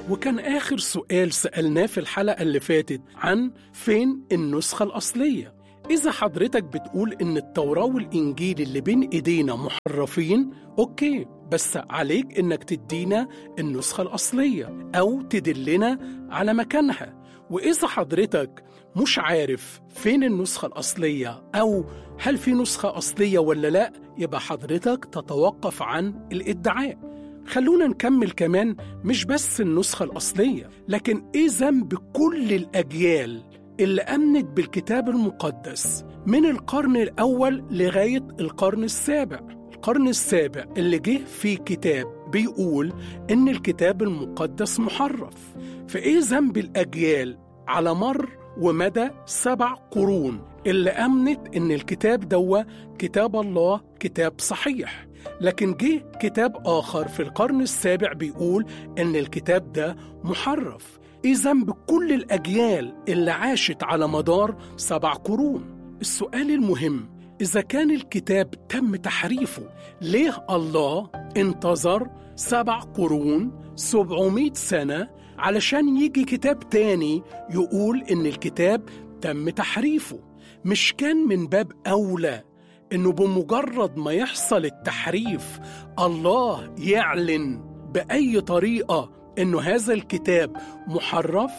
وكان آخر سؤال سألناه في الحلقة اللي فاتت عن فين النسخة الأصلية إذا حضرتك بتقول إن التوراة والإنجيل اللي بين إيدينا محرفين أوكي بس عليك إنك تدينا النسخة الأصلية أو تدلنا على مكانها وإذا حضرتك مش عارف فين النسخة الأصلية أو هل في نسخة أصلية ولا لأ يبقى حضرتك تتوقف عن الادعاء خلونا نكمل كمان مش بس النسخة الأصلية لكن إيه ذنب كل الأجيال اللي أمنت بالكتاب المقدس من القرن الأول لغاية القرن السابع القرن السابع اللي جه فيه كتاب بيقول إن الكتاب المقدس محرف فإيه ذنب الأجيال على مر ومدى سبع قرون اللي أمنت إن الكتاب دوا كتاب الله كتاب صحيح لكن جه كتاب آخر في القرن السابع بيقول إن الكتاب ده محرف إيه ذنب كل الأجيال اللي عاشت على مدار سبع قرون السؤال المهم إذا كان الكتاب تم تحريفه ليه الله انتظر سبع قرون سبعمائة سنة علشان يجي كتاب تاني يقول إن الكتاب تم تحريفه مش كان من باب أولى إنه بمجرد ما يحصل التحريف الله يعلن بأي طريقة إنه هذا الكتاب محرف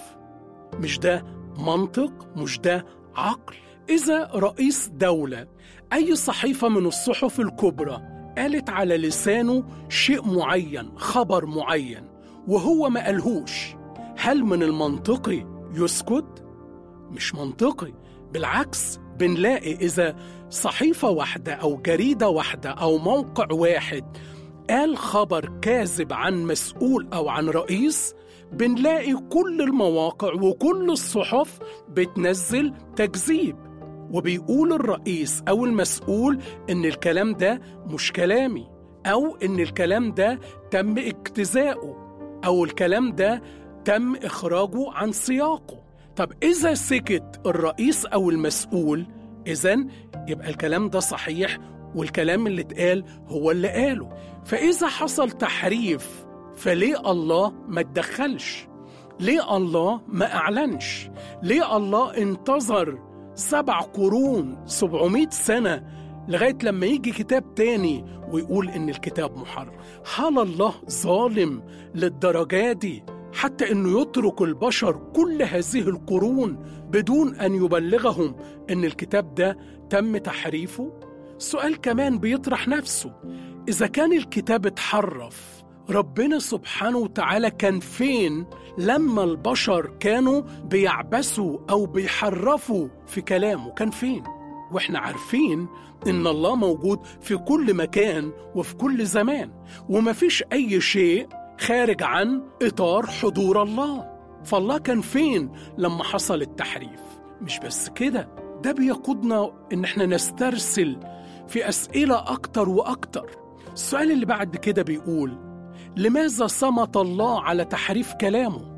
مش ده منطق مش ده عقل إذا رئيس دولة أي صحيفة من الصحف الكبرى قالت على لسانه شيء معين خبر معين وهو ما قالهوش هل من المنطقي يسكت؟ مش منطقي بالعكس بنلاقي إذا صحيفة واحدة أو جريدة واحدة أو موقع واحد قال خبر كاذب عن مسؤول أو عن رئيس بنلاقي كل المواقع وكل الصحف بتنزل تكذيب وبيقول الرئيس أو المسؤول إن الكلام ده مش كلامي أو إن الكلام ده تم اجتزاؤه أو الكلام ده تم إخراجه عن سياقه طب إذا سكت الرئيس أو المسؤول إذا يبقى الكلام ده صحيح والكلام اللي اتقال هو اللي قاله فإذا حصل تحريف فليه الله ما اتدخلش ليه الله ما أعلنش ليه الله انتظر سبع قرون سبعمائة سنة لغاية لما يجي كتاب تاني ويقول إن الكتاب محرف هل الله ظالم للدرجة دي حتى انه يترك البشر كل هذه القرون بدون ان يبلغهم ان الكتاب ده تم تحريفه سؤال كمان بيطرح نفسه اذا كان الكتاب اتحرف ربنا سبحانه وتعالى كان فين لما البشر كانوا بيعبسوا او بيحرفوا في كلامه كان فين واحنا عارفين ان الله موجود في كل مكان وفي كل زمان ومفيش اي شيء خارج عن اطار حضور الله فالله كان فين لما حصل التحريف مش بس كده ده بيقودنا ان احنا نسترسل في اسئله اكتر واكتر السؤال اللي بعد كده بيقول لماذا صمت الله على تحريف كلامه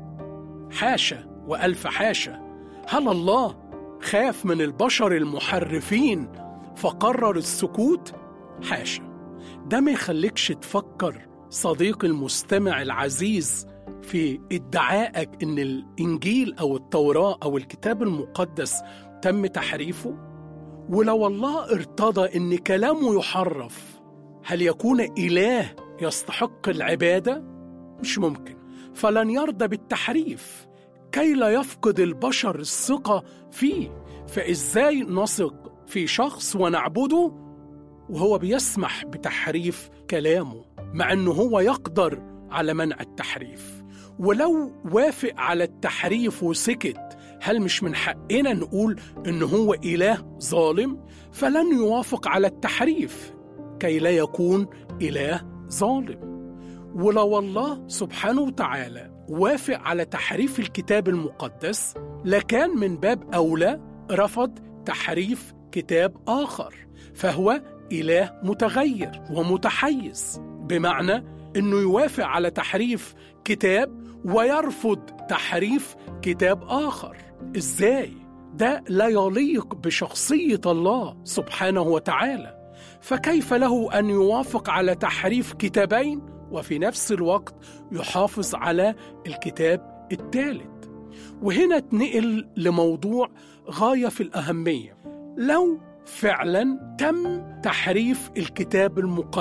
حاشا والف حاشا هل الله خاف من البشر المحرفين فقرر السكوت حاشا ده ما يخليكش تفكر صديقي المستمع العزيز في ادعائك ان الانجيل او التوراه او الكتاب المقدس تم تحريفه ولو الله ارتضى ان كلامه يحرف هل يكون اله يستحق العباده مش ممكن فلن يرضى بالتحريف كي لا يفقد البشر الثقه فيه فازاي نثق في شخص ونعبده وهو بيسمح بتحريف كلامه مع انه هو يقدر على منع التحريف ولو وافق على التحريف وسكت هل مش من حقنا نقول ان هو اله ظالم فلن يوافق على التحريف كي لا يكون اله ظالم ولو الله سبحانه وتعالى وافق على تحريف الكتاب المقدس لكان من باب اولى رفض تحريف كتاب اخر فهو اله متغير ومتحيز بمعنى انه يوافق على تحريف كتاب ويرفض تحريف كتاب اخر ازاي ده لا يليق بشخصيه الله سبحانه وتعالى فكيف له ان يوافق على تحريف كتابين وفي نفس الوقت يحافظ على الكتاب الثالث وهنا اتنقل لموضوع غاية في الأهمية لو فعلا تم تحريف الكتاب المقدس